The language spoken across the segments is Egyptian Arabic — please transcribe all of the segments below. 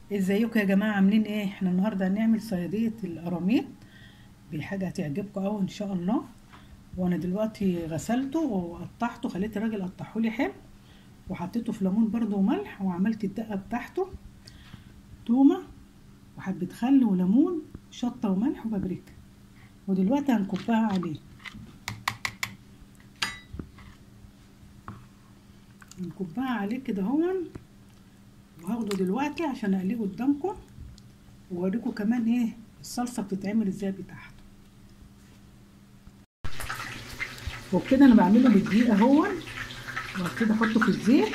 ازيكم يا جماعه عاملين ايه احنا النهارده هنعمل صياديه القراميط بحاجه هتعجبكم قوي ان شاء الله وانا دلوقتي غسلته وقطعته خليت الراجل قطعه لي حلو وحطيته في ليمون برده وملح وعملت الدقه بتاعته تومه وحبه خل وليمون شطه وملح وبابريكا ودلوقتي هنكبها عليه هنكبها عليه كده هون وهاخده دلوقتي عشان اقليه قدامكم واوريكم كمان ايه الصلصه بتتعمل ازاي بتاعته وبكده انا بعمله بالدقيق اهون وهبتدي احطه في الزيت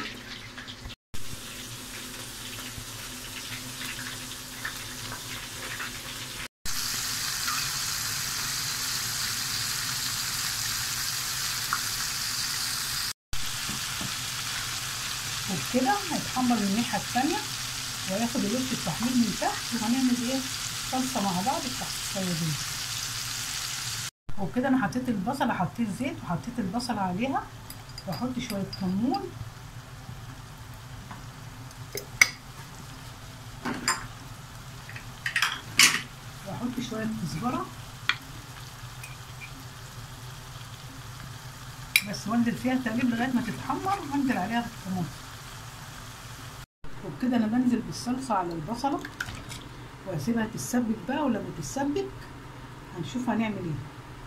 وبكده هيتحمر من الناحيه الثانيه وياخد الوش التحمير من تحت وهنعمل ايه صلصه مع بعض تحت الصيادين وكده انا حطيت البصله حطيت زيت وحطيت البصله عليها واحط شويه كمون واحط شويه كزبره بس وانزل فيها تقليب لغايه ما تتحمر وانزل عليها الطماطم وبكده انا بنزل بالصلصه على البصله واسيبها تتسبك بقى ولما تتسبك هنشوف هنعمل ايه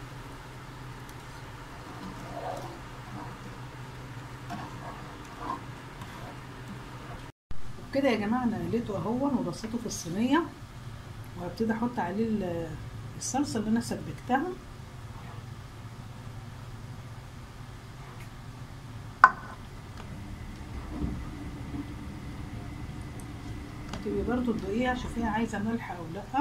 وبكده يا جماعه انا قليته اهون ورصيته في الصينيه وهبتدي احط عليه الصلصه اللي انا سبكتها تبقي برضو تدوقيها شوفيها عايزه ملح او لا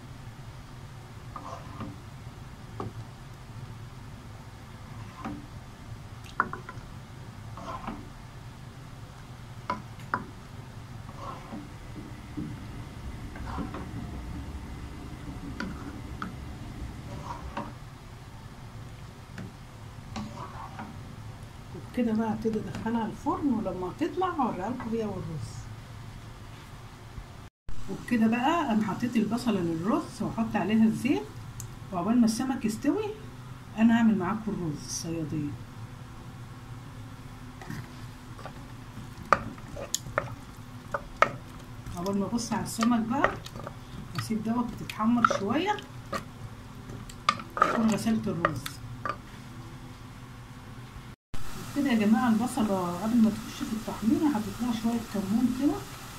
وبكده بقى هبتدي ادخلها الفرن ولما تطلع هوريها لكم هي والرز وبكده بقى انا حطيت البصله للرز واحط عليها الزيت وعقبال ما السمك يستوي انا هعمل معاكم الرز الصياديه عقبال ما ابص على السمك بقى واسيب دوت تتحمر شويه اكون غسلت الرز كده يا جماعه البصله قبل ما تخش في التحمير حطيت لها شويه كمون كده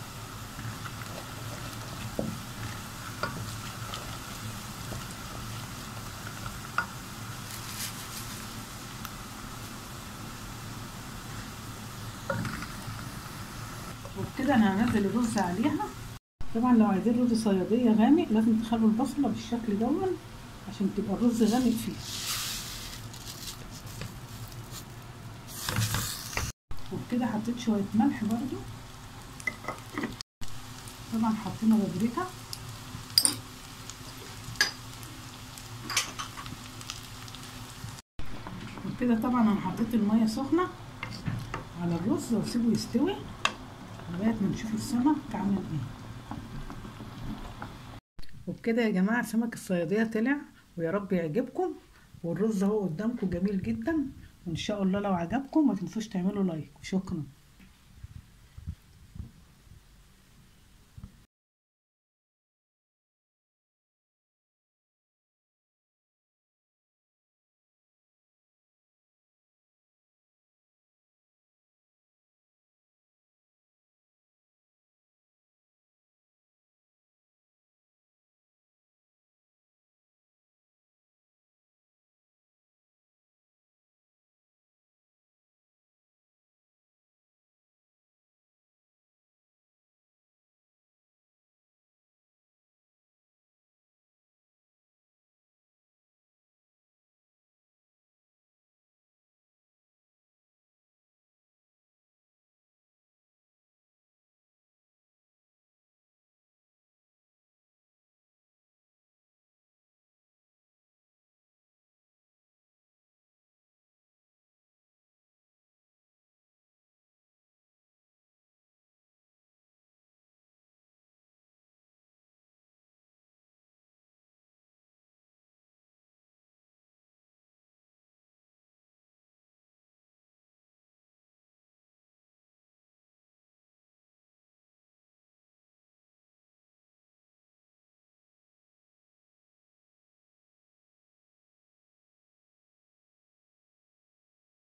وبكده انا هنزل الرز عليها طبعا لو عايزين رز صياديه غامق لازم تخلوا البصله بالشكل دون عشان تبقى الرز غامق فيه وبكده حطيت شويه ملح برضو طبعا حطينا بابريكا وبكده طبعا انا حطيت الميه سخنه على الرز واسيبه يستوي لغايه ما نشوف السمك عامل ايه وبكده يا جماعه سمك الصياديه طلع ويا رب يعجبكم والرز اهو قدامكم جميل جدا وان شاء الله لو عجبكم ما تنسوش تعملوا لايك وشكرا